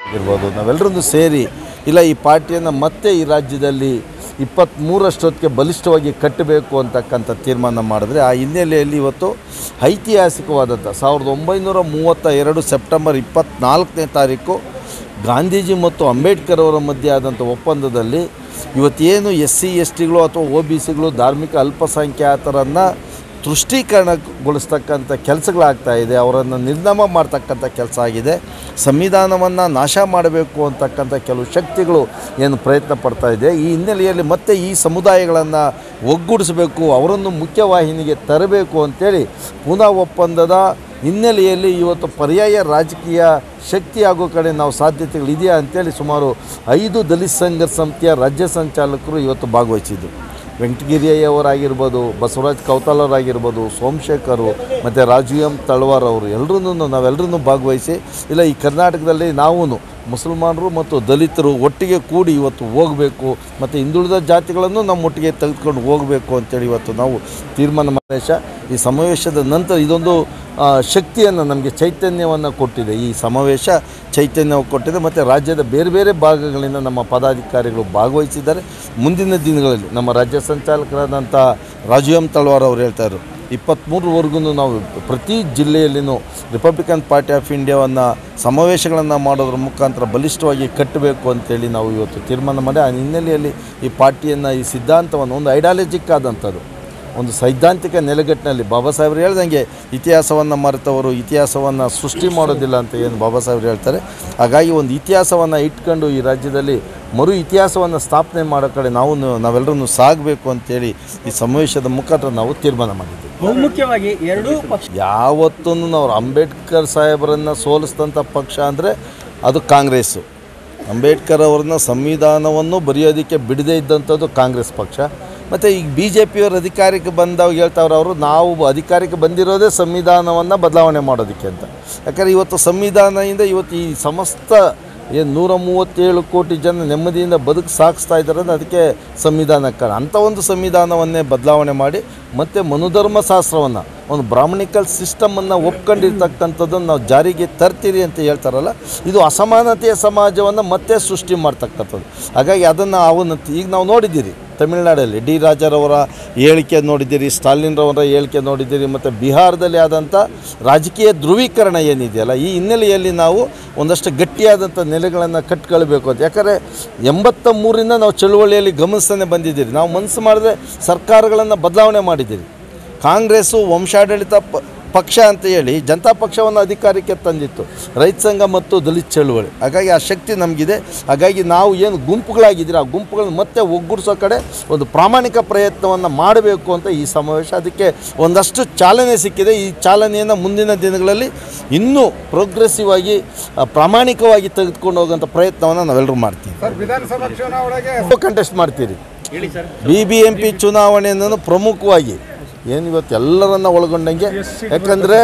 ಇರ್ಬೋದು ನಾವೆಲ್ಲರೂ ಸೇರಿ ಇಲ್ಲ ಈ ಪಾರ್ಟಿಯನ್ನು ಮತ್ತೆ ಈ ರಾಜ್ಯದಲ್ಲಿ ಇಪ್ಪತ್ತ್ಮೂರಷ್ಟೊತ್ತಿಗೆ ಬಲಿಷ್ಠವಾಗಿ ಕಟ್ಟಬೇಕು ಅಂತಕ್ಕಂಥ ತೀರ್ಮಾನ ಮಾಡಿದ್ರೆ ಆ ಹಿನ್ನೆಲೆಯಲ್ಲಿ ಇವತ್ತು ಐತಿಹಾಸಿಕವಾದಂಥ ಸಾವಿರದ ಒಂಬೈನೂರ ಮೂವತ್ತ ಎರಡು ಸೆಪ್ಟೆಂಬರ್ ಇಪ್ಪತ್ತ್ನಾಲ್ಕನೇ ತಾರೀಕು ಗಾಂಧೀಜಿ ಮತ್ತು ಅಂಬೇಡ್ಕರ್ ಅವರ ಮಧ್ಯೆ ಆದಂಥ ಒಪ್ಪಂದದಲ್ಲಿ ಇವತ್ತೇನು ಎಸ್ ಸಿ ಎಸ್ ಟಿಗಳು ಅಥವಾ ಒ ಬಿ ಸಿಗಳು ಧಾರ್ಮಿಕ ಅಲ್ಪಸಂಖ್ಯಾತರನ್ನು ತುಷ್ಟೀಕರಣಗೊಳಿಸ್ತಕ್ಕಂಥ ಕೆಲಸಗಳಾಗ್ತಾ ಇದೆ ಅವರನ್ನು ನಿರ್ನಾಮ ಮಾಡ್ತಕ್ಕಂಥ ಕೆಲಸ ಆಗಿದೆ ಸಂವಿಧಾನವನ್ನು ನಾಶ ಮಾಡಬೇಕು ಅಂತಕ್ಕಂಥ ಕೆಲವು ಶಕ್ತಿಗಳು ಏನು ಪ್ರಯತ್ನ ಪಡ್ತಾ ಇದೆ ಈ ಹಿನ್ನೆಲೆಯಲ್ಲಿ ಮತ್ತೆ ಈ ಸಮುದಾಯಗಳನ್ನು ಒಗ್ಗೂಡಿಸಬೇಕು ಅವರನ್ನು ಮುಖ್ಯವಾಹಿನಿಗೆ ತರಬೇಕು ಅಂತೇಳಿ ಪೂನಾ ಒಪ್ಪಂದದ ಹಿನ್ನೆಲೆಯಲ್ಲಿ ಇವತ್ತು ಪರ್ಯಾಯ ರಾಜಕೀಯ ಶಕ್ತಿ ಆಗೋ ಕಡೆ ನಾವು ಸಾಧ್ಯತೆಗಳಿದೆಯಾ ಅಂತೇಳಿ ಸುಮಾರು ಐದು ದಲಿತ ಸಂಘರ್ಷ ಸಮಿತಿಯ ರಾಜ್ಯ ಸಂಚಾಲಕರು ಇವತ್ತು ಭಾಗವಹಿಸಿದ್ದು ವೆಂಕಟಗಿರಿಯವರಾಗಿರ್ಬೋದು ಬಸವರಾಜ್ ಕೌತಾಲ್ ಅವರಾಗಿರ್ಬೋದು ಸೋಮಶೇಖರು ಮತ್ತು ರಾಜು ಎಂ ತಳವಾರ್ ಅವರು ಎಲ್ಲರೂ ನಾವೆಲ್ಲರೂ ಭಾಗವಹಿಸಿ ಇಲ್ಲ ಈ ಕರ್ನಾಟಕದಲ್ಲಿ ನಾವು ಮುಸಲ್ಮಾನರು ಮತ್ತು ದಲಿತರು ಒಟ್ಟಿಗೆ ಕೂಡಿ ಇವತ್ತು ಹೋಗಬೇಕು ಮತ್ತು ಹಿಂದುಳಿದ ಜಾತಿಗಳನ್ನು ನಮ್ಮ ಒಟ್ಟಿಗೆ ತೆಗೆದುಕೊಂಡು ಹೋಗಬೇಕು ಅಂತೇಳಿ ಇವತ್ತು ನಾವು ತೀರ್ಮಾನ ಸಮಾವೇಶ ಈ ಸಮಾವೇಶದ ನಂತರ ಇದೊಂದು ಆ, ಶಕ್ತಿಯನ್ನು ನಮಗೆ ಚೈತನ್ಯವನ್ನು ಕೊಟ್ಟಿದೆ ಈ ಸಮಾವೇಶ ಚೈತನ್ಯ ಕೊಟ್ಟಿದೆ ಮತ್ತು ರಾಜ್ಯದ ಬೇರೆ ಬೇರೆ ಭಾಗಗಳಿಂದ ನಮ್ಮ ಪದಾಧಿಕಾರಿಗಳು ಭಾಗವಹಿಸಿದ್ದಾರೆ ಮುಂದಿನ ದಿನಗಳಲ್ಲಿ ನಮ್ಮ ರಾಜ್ಯ ಸಂಚಾಲಕರಾದಂಥ ರಾಜು ಎಂ ತಳವಾರ್ ಅವರು ಹೇಳ್ತಾಯಿದ್ರು ಇಪ್ಪತ್ತ್ಮೂರವರೆಗೂ ನಾವು ಪ್ರತಿ ಜಿಲ್ಲೆಯಲ್ಲಿನೂ ರಿಪಬ್ಲಿಕನ್ ಪಾರ್ಟಿ ಆಫ್ ಇಂಡಿಯಾವನ್ನು ಸಮಾವೇಶಗಳನ್ನು ಮಾಡೋದ್ರ ಮುಖಾಂತರ ಬಲಿಷ್ಠವಾಗಿ ಕಟ್ಟಬೇಕು ಅಂತೇಳಿ ನಾವು ಇವತ್ತು ತೀರ್ಮಾನ ಮಾಡಿ ಆ ಹಿನ್ನೆಲೆಯಲ್ಲಿ ಈ ಪಾರ್ಟಿಯನ್ನು ಈ ಸಿದ್ಧಾಂತವನ್ನು ಒಂದು ಐಡಾಲಜಿಕ್ ಆದಂಥದ್ದು ಒಂದು ಸೈದ್ಧಾಂತಿಕ ನೆಲೆಗಟ್ಟಿನಲ್ಲಿ ಬಾಬಾ ಸಾಹೇಬ್ರು ಹೇಳ್ದಂಗೆ ಇತಿಹಾಸವನ್ನು ಮರೆತವರು ಇತಿಹಾಸವನ್ನು ಸೃಷ್ಟಿ ಮಾಡೋದಿಲ್ಲ ಅಂತ ಏನು ಬಾಬಾ ಸಾಹೇಬ್ರು ಹೇಳ್ತಾರೆ ಹಾಗಾಗಿ ಒಂದು ಇತಿಹಾಸವನ್ನು ಇಟ್ಕೊಂಡು ಈ ರಾಜ್ಯದಲ್ಲಿ ಮರು ಇತಿಹಾಸವನ್ನು ಸ್ಥಾಪನೆ ಮಾಡೋ ಕಡೆ ನಾವು ನಾವೆಲ್ಲರೂ ಸಾಗಬೇಕು ಅಂತೇಳಿ ಈ ಸಮಾವೇಶದ ಮುಖಾಂತರ ನಾವು ತೀರ್ಮಾನ ಮಾಡಿದ್ದೀವಿ ಬಹುಮುಖ್ಯವಾಗಿ ಎರಡೂ ಪಕ್ಷ ಯಾವತ್ತೂ ನಾವು ಅಂಬೇಡ್ಕರ್ ಸಾಹೇಬರನ್ನು ಸೋಲಿಸಿದಂಥ ಪಕ್ಷ ಅಂದರೆ ಅದು ಕಾಂಗ್ರೆಸ್ಸು ಅಂಬೇಡ್ಕರ್ ಅವ್ರನ್ನ ಸಂವಿಧಾನವನ್ನು ಬರೆಯೋದಕ್ಕೆ ಬಿಡದೇ ಇದ್ದಂಥದ್ದು ಕಾಂಗ್ರೆಸ್ ಪಕ್ಷ ಮತ್ತು ಈಗ ಬಿ ಜೆ ಪಿಯವರು ಅಧಿಕಾರಕ್ಕೆ ಬಂದವಾಗ ಹೇಳ್ತಾವ್ರೆ ಅವರು ನಾವು ಅಧಿಕಾರಕ್ಕೆ ಬಂದಿರೋದೇ ಸಂವಿಧಾನವನ್ನು ಬದಲಾವಣೆ ಮಾಡೋದಕ್ಕೆ ಅಂತ ಯಾಕಂದರೆ ಇವತ್ತು ಸಂವಿಧಾನದಿಂದ ಇವತ್ತು ಈ ಸಮಸ್ತ ಏನು ನೂರ ಮೂವತ್ತೇಳು ಕೋಟಿ ಜನ ನೆಮ್ಮದಿಯಿಂದ ಬದುಕು ಸಾಗಿಸ್ತಾ ಇದ್ದಾರೆ ಅಂದ್ರೆ ಅದಕ್ಕೆ ಸಂವಿಧಾನ ಕಾರಣ ಅಂಥ ಒಂದು ಸಂವಿಧಾನವನ್ನೇ ಬದಲಾವಣೆ ಮಾಡಿ ಮತ್ತು ಮನುಧರ್ಮ ಶಾಸ್ತ್ರವನ್ನು ಒಂದು ಬ್ರಾಹ್ಮಣಿಕಲ್ ಸಿಸ್ಟಮನ್ನು ಒಪ್ಕೊಂಡಿರ್ತಕ್ಕಂಥದ್ದನ್ನು ನಾವು ಜಾರಿಗೆ ತರ್ತೀರಿ ಅಂತ ಹೇಳ್ತಾರಲ್ಲ ಇದು ಅಸಮಾನತೆಯ ಸಮಾಜವನ್ನು ಮತ್ತೆ ಸೃಷ್ಟಿ ಮಾಡ್ತಕ್ಕಂಥದ್ದು ಹಾಗಾಗಿ ಅದನ್ನು ಅವನತಿ ಈಗ ನಾವು ನೋಡಿದ್ದೀರಿ ತಮಿಳುನಾಡಲ್ಲಿ ಡಿ ರಾಜರವರ ಹೇಳಿಕೆ ನೋಡಿದ್ದೀರಿ ಸ್ಟಾಲಿನ್ರವರ ಹೇಳಿಕೆ ನೋಡಿದ್ದೀರಿ ಮತ್ತು ಬಿಹಾರದಲ್ಲಿ ಆದಂಥ ರಾಜಕೀಯ ಧ್ರುವೀಕರಣ ಏನಿದೆಯಲ್ಲ ಈ ಹಿನ್ನೆಲೆಯಲ್ಲಿ ನಾವು ಒಂದಷ್ಟು ಗಟ್ಟಿಯಾದಂಥ ನೆಲೆಗಳನ್ನು ಕಟ್ಕೊಳ್ಬೇಕು ಅಂತ ಯಾಕಂದರೆ ಎಂಬತ್ತ ಮೂರಿಂದ ನಾವು ಚಳುವಳಿಯಲ್ಲಿ ಗಮನಿಸ್ತಾನೆ ಬಂದಿದ್ದೀರಿ ನಾವು ಮನಸ್ಸು ಮಾಡಿದ್ರೆ ಸರ್ಕಾರಗಳನ್ನು ಬದಲಾವಣೆ ಮಾಡಿದ್ದೀರಿ ಕಾಂಗ್ರೆಸ್ಸು ವಂಶಾಡಳಿತ ಪ ಪಕ್ಷ ಅಂತ ಹೇಳಿ ಜನತಾ ಪಕ್ಷವನ್ನು ಅಧಿಕಾರಕ್ಕೆ ತಂದಿತ್ತು ರೈತ ಸಂಘ ಮತ್ತು ದಲಿತ ಚಳುವಳಿ ಹಾಗಾಗಿ ಆ ಶಕ್ತಿ ನಮಗಿದೆ ಹಾಗಾಗಿ ನಾವು ಏನು ಗುಂಪುಗಳಾಗಿದ್ದೀರಿ ಆ ಗುಂಪುಗಳನ್ನ ಮತ್ತೆ ಒಗ್ಗೂಡಿಸೋ ಕಡೆ ಒಂದು ಪ್ರಾಮಾಣಿಕ ಪ್ರಯತ್ನವನ್ನು ಮಾಡಬೇಕು ಅಂತ ಈ ಸಮಾವೇಶ ಅದಕ್ಕೆ ಒಂದಷ್ಟು ಚಾಲನೆ ಸಿಕ್ಕಿದೆ ಈ ಚಾಲನೆಯನ್ನು ಮುಂದಿನ ದಿನಗಳಲ್ಲಿ ಇನ್ನೂ ಪ್ರೋಗ್ರೆಸಿವ್ ಆಗಿ ಆ, ಪ್ರಾಮಾಣಿಕವಾಗಿ ತೆಗೆದುಕೊಂಡು ಹೋಗುವಂಥ ಪ್ರಯತ್ನವನ್ನು ನಾವೆಲ್ಲರೂ ಮಾಡ್ತೀವಿ ವಿಧಾನಸಭಾ ಚುನಾವಣೆಗೆ ಕಂಟೆಸ್ಟ್ ಮಾಡ್ತೀರಿ ಹೇಳಿ sir B B M P ಚುನಾವಣೆಯನ್ನು ಪ್ರಮುಖವಾಗಿ ಏನು ಇವತ್ತು ಎಲ್ಲರನ್ನ ಒಳಗೊಂಡಂಗೆ ಯಾಕಂದರೆ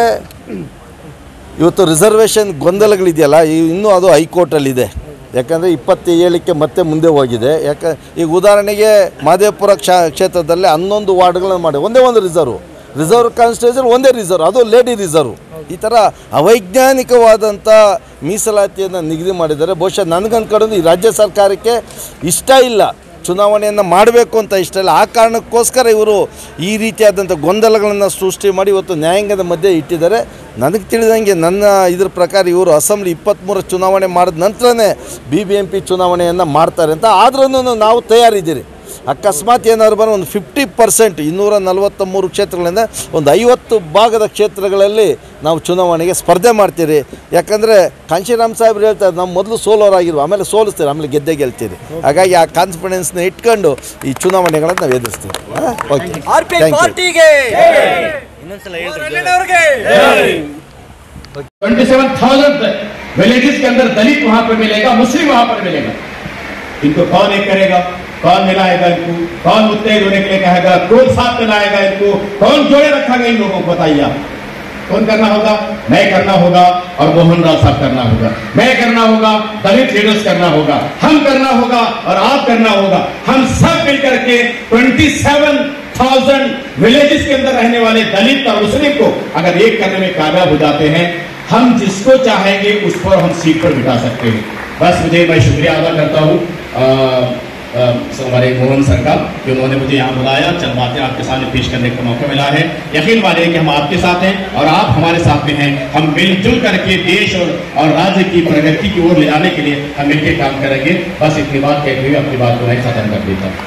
ಇವತ್ತು ರಿಸರ್ವೇಷನ್ ಗೊಂದಲಗಳಿದೆಯಲ್ಲ ಈ- ಇನ್ನೂ ಅದು ಹೈಕೋರ್ಟಲ್ಲಿದೆ ಯಾಕಂದರೆ ಇಪ್ಪತ್ತೇಳಕ್ಕೆ ಮತ್ತೆ ಮುಂದೆ ಹೋಗಿದೆ ಯಾಕೆ ಈಗ ಉದಾಹರಣೆಗೆ ಮಾದೇವಪುರ ಕ್ಷ ಕ್ಷೇತ್ರದಲ್ಲಿ ಹನ್ನೊಂದು ವಾರ್ಡ್ಗಳನ್ನು ಮಾಡಿ ಒಂದೇ ಒಂದು ರಿಸರ್ವ್ ರಿಸರ್ವ್ ಕಾನ್ಸ್ಟಿಟ್ಯೂಷನ್ ಒಂದೇ ರಿಸರ್ವ್ ಅದು ಲೇಡಿ ರಿಸರ್ವ್ ಈ ಥರ ಅವೈಜ್ಞಾನಿಕವಾದಂಥ ಮೀಸಲಾತಿಯನ್ನು ನಿಗದಿ ಮಾಡಿದ್ದಾರೆ ಬಹುಶಃ ನನಗನ್ಕೊಂಡು ಈ ರಾಜ್ಯ ಸರ್ಕಾರಕ್ಕೆ ಇಷ್ಟ ಇಲ್ಲ ಚುನಾವಣೆಯನ್ನು ಮಾಡಬೇಕು ಅಂತ ಇಷ್ಟ ಇಲ್ಲ ಆ ಕಾರಣಕ್ಕೋಸ್ಕರ ಇವರು ಈ ರೀತಿಯಾದಂಥ ಗೊಂದಲಗಳನ್ನು ಸೃಷ್ಟಿ ಮಾಡಿ ಇವತ್ತು ನ್ಯಾಯಾಂಗದ ಮಧ್ಯೆ ಇಟ್ಟಿದ್ದಾರೆ ನನಗೆ ತಿಳಿದಂಗೆ ನನ್ನ ಇದ್ರ ಪ್ರಕಾರ ಇವರು ಅಸೆಂಬ್ಲಿ ಇಪ್ಪತ್ತ್ಮೂರು ಚುನಾವಣೆ ಮಾಡಿದ ನಂತರನೇ ಬಿ ಬಿ ಎಂ ಪಿ ಚುನಾವಣೆಯನ್ನು ಮಾಡ್ತಾರೆ ಅಂತ ಆದ್ರೂ ನಾವು ತಯಾರಿದ್ದೀರಿ ಅಕಸ್ಮಾತ್ ಏನಾದ್ರು ಬಂದ್ರೆ ಒಂದು ಫಿಫ್ಟಿ ಪರ್ಸೆಂಟ್ ಇನ್ನೂರ ನಲವತ್ತ ಮೂರು ಕ್ಷೇತ್ರಗಳಿಂದ ಒಂದು ಐವತ್ತು ಭಾಗದ ಕ್ಷೇತ್ರಗಳಲ್ಲಿ ನಾವು ಚುನಾವಣೆಗೆ ಸ್ಪರ್ಧೆ ಮಾಡ್ತೀರಿ ಯಾಕಂದರೆ ಕಾಂಶಿರಾಮ್ ಸಾಹೇಬ್ರು ಹೇಳ್ತಾರೆ ನಾವು ಮೊದಲು ಸೋಲೋರಾಗಿರುವ ಆಮೇಲೆ ಸೋಲಿಸ್ತೀರಿ ಆಮೇಲೆ ಗೆದ್ದೆ ಗೆಲ್ತೀರಿ ಹಾಗಾಗಿ ಆ ಕಾನ್ಫಿಡೆನ್ಸ್ನ ಇಟ್ಕೊಂಡು ಈ ಚುನಾವಣೆಗಳನ್ನು ನಾವು ಎದುರಿಸ್ತೀವಿ okay R P thank you ಪಾರ್ಟಿಗೆ ಇನ್ನೊಂದ್ಸಲ ಹೇಳ್ರಿ ट्वेंटी सेवन थाउजेंड विलेजेस के अंदर दलित वहां पर मिलेगा मुस्लिम वहां पर मिलेगा इनको कौन एक करेगा कौन मिलाएगा इनको कौन मुत्तेद होने के लिए कहेगा कौन साथ मिलाएगा इनको कौन जोड़े रखेगा इन लोगों को बताइए आप कौन करना होगा मैं करना होगा और मोहन राव साहब करना होगा मैं करना होगा दलित लीडर्स करना होगा हम करना होगा और आप करना होगा हम सब मिलकर के 27,000 विलेजेस के अंदर रहने वाले दलित और मुस्लिम को अगर एक करने में कामयाब हो जाते हैं हम जिसको चाहेंगे उस पर हम सीट पर बिठा सकते हैं बस मुझे मैं शुक्रिया अदा करता हूँ अ, अ, हमारे मोहन सर का कि उन्होंने मुझे यहाँ बुलाया चंद बातें आपके सामने पेश करने का मौका मिला है यकीन मानिए कि हम आपके साथ हैं और आप हमारे साथ में हैं हम मिलजुल करके देश और और राज्य की प्रगति की ओर ले जाने के लिए हम मिलकर काम करेंगे बस इतनी बात कहते हुए अपनी बात को मैं खत्म कर देता हूँ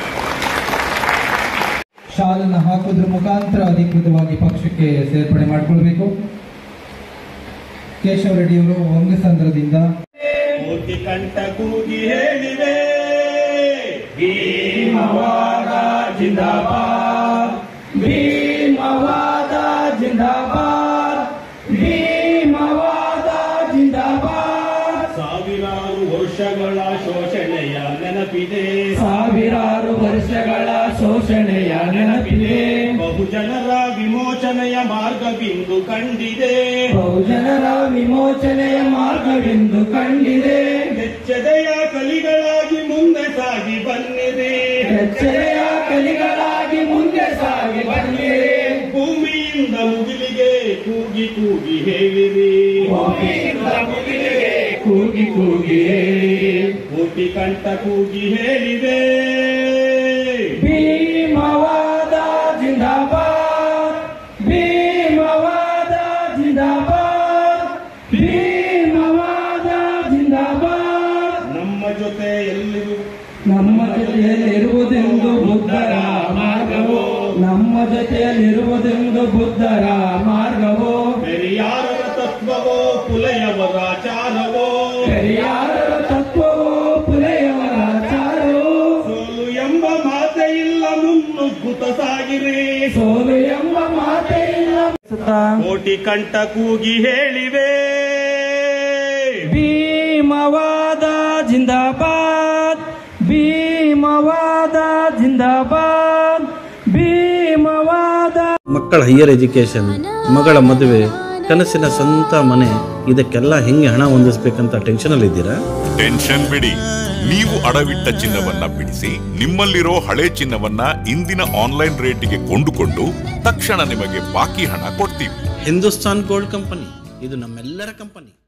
ಶಾಲನ್ನು ಹಾಕೋದ್ರ ಮುಖಾಂತರ ಅಧಿಕೃತವಾಗಿ ಪಕ್ಷಕ್ಕೆ ಸೇರ್ಪಡೆ ಮಾಡಿಕೊಳ್ಬೇಕು ಕೇಶವ ರೆಡ್ಡಿಯವರು ಒಂಗಸಂದ್ರದಿಂದ ಮೂರ್ತಿ ಕಂಠ ಕೂಗಿ ಹೇಳಿವೆ ಭೀಮವಾದ ಜಿಂದಾಬಾದ್ ಭೀಮವಾದ ಜಿಂದಾಬಾದ್ ಭೀಮವಾದ ಜಿಂದಾಬಾದ್ ಸಾವಿರಾರು ವರ್ಷಗಳ ಶೋಷಣೆಯ ನೆನಪಿದೆ ಸಾವಿರಾರು ವರ್ಷಗಳ ಶೋಷಣೆಯ ನೆನಪಿದೆ ಬಹುಜನರ ವಿಮೋಚನೆಯ ಮಾರ್ಗಬಿಂದು ಕಂಡಿದೆ ಬಹುಜನರ ವಿಮೋಚನೆಯ ಮಾರ್ಗವೆಂದು ಕಂಡಿದೆ ಎಚ್ಚದೆಯ ಕಲಿಗಳಾಗಿ ಮುಂದೆ ಸಾಗಿ ಬನ್ನಿದೆ ಎಚ್ಚರೆಯ ಕಲಿಗಳಾಗಿ ಮುಂದೆ ಸಾಗಿ ಬಂದಿದೆ ಭೂಮಿಯಿಂದ ಮುಗಿಲಿಗೆ ಕೂಗಿ ಕೂಗಿ ಹೇಳಿರಿ ಭೂಮಿಯಿಂದ ಮುಗಿಲಿಗೆ ಕೂಗಿ ಕೂಗಿ ಕೋಟಿ ಕಂಠ ಕೂಗಿ ಹೇಳಿದೆ ಭೀಮವಾದ ಜಿಂದಾಬಾದ್ ಭೀಮವಾದ ಜಿಂದಾಬಾದ್ ಭೀಮವಾದ ಜಿಂದಾಬಾದ್ ನಮ್ಮ ಜೊತೆ ಎಲ್ಲಿರು ನಮ್ಮ ಜೊತೆಯಲ್ಲಿರುವುದೆಂದು ಬುದ್ಧರ ಮಾರ್ಗವು ನಮ್ಮ ಜೊತೆಯಲ್ಲಿರುವುದೆಂದು ಬುದ್ಧರ ಮಾರ್ಗವು ಪೆರಿಯಾರರ ತತ್ವವೋ ಪುಲೆಯವರ ಚಾರವೋ ಪೆರಿಯಾರರ ತತ್ವವು ಪುಲೆಯವರ ಚಾರವು ಸೋಲು ಎಂಬ ಮಾತೆ ಇಲ್ಲ ಮುನ್ನುಗ್ಗುತ್ತ ಸಾಗಿರಿ ಸೋಲು ಎಂಬ ಮಾತೇ ಇಲ್ಲ ಕೋಟಿ ಕಂಠ ಕೂಗಿ ಹೇಳಿವೆ ಭೀಮವಾದ ಜಿಂದಾಬಾದ್ ಭೀಮವಾದ ಜಿಂದಾಬಾದ್ ಭೀಮವಾದ ಮಕ್ಕಳ ಹೈಯರ್ ಎಜುಕೇಷನ್ ಮಗಳ ಮದುವೆ ಕನಸಿನ ಸ್ವಂತ ಮನೆ ಇದಕ್ಕೆಲ್ಲ ಹೆಂಗೆ ಹಣ ಹೊಂದಿಸ್ಬೇಕಂತ ಟೆನ್ಷನಲ್ಲಿದ್ದೀರಾ ಟೆನ್ಷನ್ ಬಿಡಿ ನೀವು ಅಡವಿಟ್ಟ ಚಿನ್ನವನ್ನ ಬಿಡಿಸಿ ನಿಮ್ಮಲ್ಲಿರೋ ಹಳೆ ಚಿನ್ನವನ್ನ ಇಂದಿನ ಆನ್ಲೈನ್ ರೇಟಿಗೆ ಕೊಂಡುಕೊಂಡು ತಕ್ಷಣ ನಿಮಗೆ ಬಾಕಿ ಹಣ ಕೊಡ್ತೀವಿ ಹಿಂದೂಸ್ತಾನ್ ಗೋಲ್ಡ್ ಕಂಪನಿ ಇದು ನಮ್ಮೆಲ್ಲರ ಕಂಪನಿ